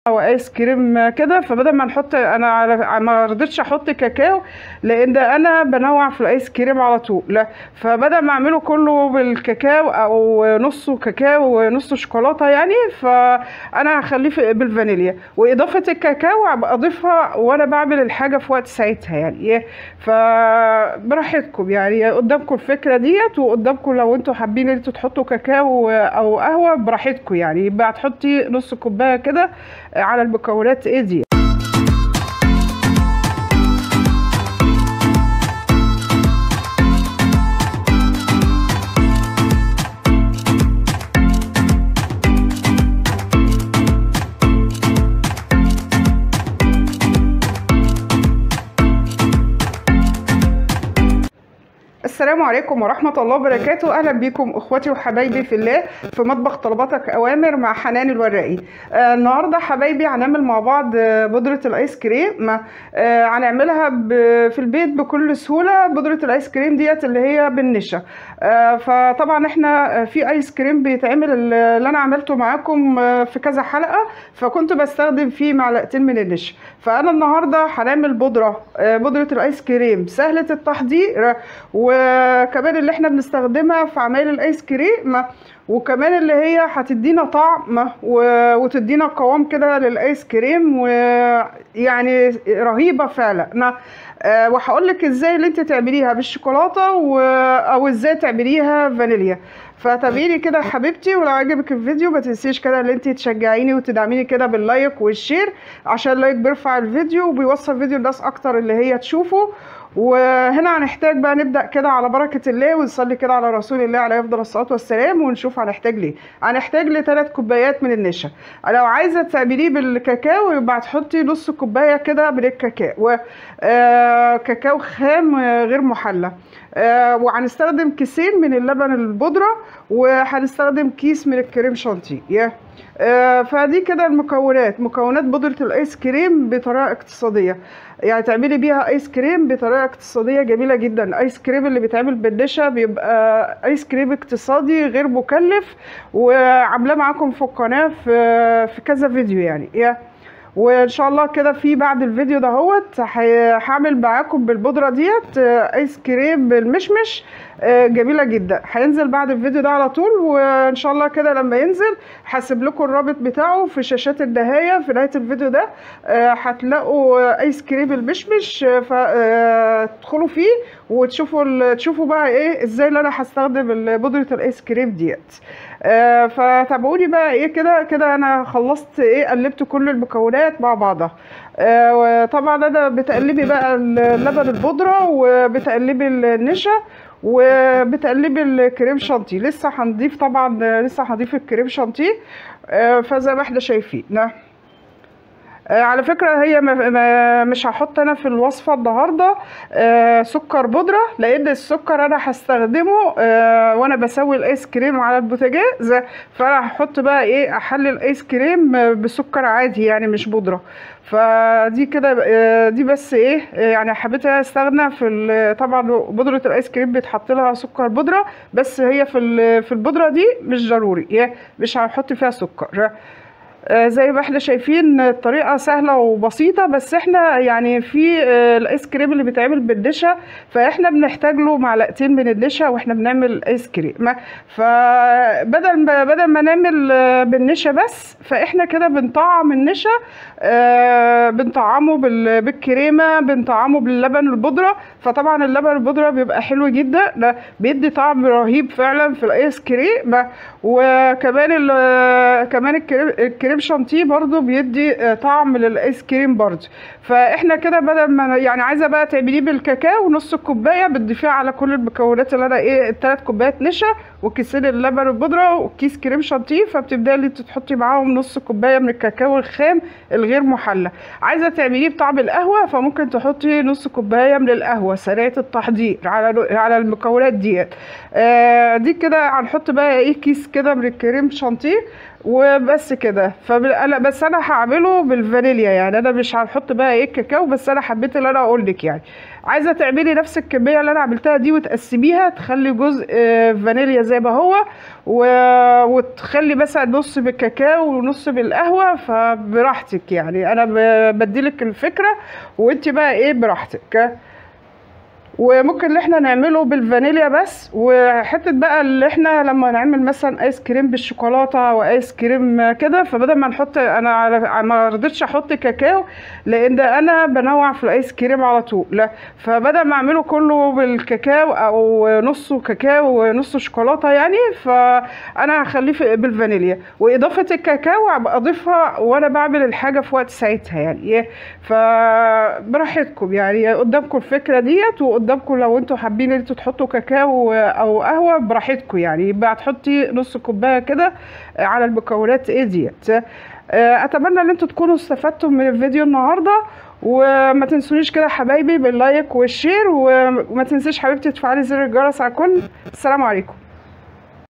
او ايس كريم كده فبدل ما نحط انا على- ما رضيتش احط كاكاو لان ده انا بنوع في الايس كريم على طول لا فبدل ما اعمله كله بالكاكاو او نصه كاكاو ونصه شوكولاته يعني فانا هخليه في- بالفانيليا واضافه الكاكاو هبقى اضيفها وانا بعمل الحاجه في وقت ساعتها يعني فبراحتكم يعني قدامكم الفكره ديت وقدامكم لو انتوا حابين ان انتوا تحطوا كاكاو او قهوه براحتكم يعني يبقى هتحطي نص كوبايه كده على المكونات ايه دي السلام عليكم ورحمة الله وبركاته أهلا بكم أخواتي وحبايبي في الله في مطبخ طلباتك أوامر مع حنان الورائي آه النهاردة حبايبي هنعمل مع بعض آه، بودرة الآيس كريم آه هنعملها ب- في البيت بكل سهولة بودرة الآيس كريم ديت اللي هي بالنشا آه فطبعا احنا آه، في آيس كريم بيتعمل اللي أنا عملته معاكم آه، في كذا حلقة فكنت بستخدم فيه معلقتين من النشا فأنا النهاردة هنعمل بودرة آه، بودرة الآيس كريم سهلة التحضير وكمان اللي احنا بنستخدمها في عمايل الايس كريم وكمان اللي هي هتدينا طعم و- وتدينا قوام كده للايس كريم ويعني رهيبه فعلا أنا آه، وهقول لك ازاي اللي انت تعمليها بالشوكولاته و... او ازاي تعمليها فانيليا فتابعيني كده يا حبيبتي ولو عجبك الفيديو ما تنسيش كده ان انت تشجعيني وتدعميني كده باللايك والشير عشان اللايك بيرفع الفيديو وبيوصل فيديو الناس اكتر اللي هي تشوفه وهنا هنحتاج بقى نبدا كده على بركه الله ونصلي كده على رسول الله عليه افضل الصلاه والسلام ونشوف هنحتاج ليه هنحتاج لثلاث كوبايات من النشا لو عايزه تعمليه بالكاكاو يبقى هتحطي نص كوبايه كده من الكاكاو آه كاكاو خام آه، غير محلى آه وهنستخدم كيسين من اللبن البودره وهنستخدم كيس من الكريم شانتيه yeah. آه، فدي كده المكونات مكونات بودرة الايس كريم بطريقة اقتصادية يعني تعملي بيها ايس كريم بطريقة اقتصادية جميلة جدا الايس كريم اللي بيتعمل بالنشا بيبقى ايس كريم اقتصادي غير مكلف وعاملاه معاكم في القناة في في كذا فيديو يعني يا وان شاء الله كده في بعد الفيديو دهوت هي- هعمل معاكم بالبودره ديت آه، ايس كريم بالمشمش آه، جميله جدا هينزل بعد الفيديو ده على طول وان شاء الله كده لما ينزل هسيب لكم الرابط بتاعه في شاشات النهايه في نهايه الفيديو ده آه، هتلاقوا ايس كريم المشمش آه، ف- آه، تدخلوا فيه وتشوفوا ال- تشوفوا بقى ايه ازاي اللي انا هستخدم ال- بودره الايس كريم ديت آه، فتابعوني بقى ايه كده كده انا خلصت ايه قلبت كل المكونات مع بعضها آه، وطبعا انا بتقلبي بقى اللبن البودره وبتقلبي النشا وبتقلبي الكريم شانتيه لسه هنضيف طبعا آه، لسه هضيف الكريم شانتيه آه، فزي ما احنا شايفين نعم. آه، على فكرة هي ما ما مش هحط انا في الوصفة النهاردة آه، سكر بودرة لان السكر انا هستخدمه آه، وانا بسوي الايس كريم على البوتاجاز فانا هحط بقى ايه احلي الايس كريم آه، بسكر عادي يعني مش بودرة فدي كده آه، دي بس ايه آه، يعني حبيت استغنى في ال- طبعا بودرة الايس كريم بيتحط لها سكر بودرة بس هي في ال- في البودرة دي مش ضروري يعني مش هنحط فيها سكر آه، زي ما احنا شايفين الطريقة سهلة وبسيطة بس احنا يعني في آه، الايس كريم اللي بيتعمل بالنشا فاحنا بنحتاج له معلقتين من النشا واحنا بنعمل ايس كريم فبدل ما بدل ما نعمل آه، بالنشا بس فاحنا كده بنطعم النشا آه، بنطعمه بال- بالكريمة بنطعمه باللبن البودرة فطبعا اللبن البودرة بيبقى حلو جدا ده بيدي طعم رهيب فعلا في الايس كريم وكمان ال- كمان الكريم الكريم شانتيه برضو بيدي آه، طعم للايس كريم برضو فاحنا كده بدل ما يعني عايزه بقى تعمليه بالكاكاو نص كوبايه بتضيفيها على كل المكونات اللي انا ايه الثلاث كوبايات نشا وكيسين اللبن البودره وكيس كريم شانتيه فبتبداي اللي انت تحطي معاهم نص كوبايه من الكاكاو الخام الغير محلى عايزه تعمليه بطعم القهوه فممكن تحطي نص كوبايه من القهوه سريعه التحضير على على المكونات ديت آه دي كده هنحط بقى ايه كيس كده من الكريم شانتيه وبس كده فانا بس انا هعمله بالفانيليا يعني انا مش هنحط بقى ايه كاكاو بس انا حبيت ان انا اقول لك يعني عايزه تعملي نفس الكميه اللي انا عملتها دي وتقسميها تخلي جزء آه، فانيليا زي ما هو و... وتخلي مثلا نص بالكاكاو ونص بالقهوه فبراحتك يعني انا ب... بديلك الفكره وانت بقى ايه براحتك وممكن اللي احنا نعمله بالفانيليا بس وحته بقى اللي احنا لما نعمل مثلا ايس كريم بالشوكولاته وايس كريم كده فبدل ما نحط انا على- ما رضيتش احط كاكاو لان ده انا بنوع في الايس كريم على طول لا فبدل ما اعمله كله بالكاكاو او نصه كاكاو ونصه شوكولاته يعني فانا هخليه في- بالفانيليا واضافه الكاكاو أبقى اضيفها وانا بعمل الحاجه في وقت ساعتها يعني إيه، فبراحتكم يعني قدامكم الفكره ديت وقدامكم لو انتوا حابين ان انتوا تحطوا كاكاو او قهوه براحتكم يعني يبقى هتحطي نص كوبايه كده على المكونات ايه ديت آه، اتمنى ان انتوا تكونوا استفدتم من الفيديو النهارده وما تنسونيش كده حبايبي باللايك والشير وما تنسيش حبيبتي تفعلي زر الجرس على الكل السلام عليكم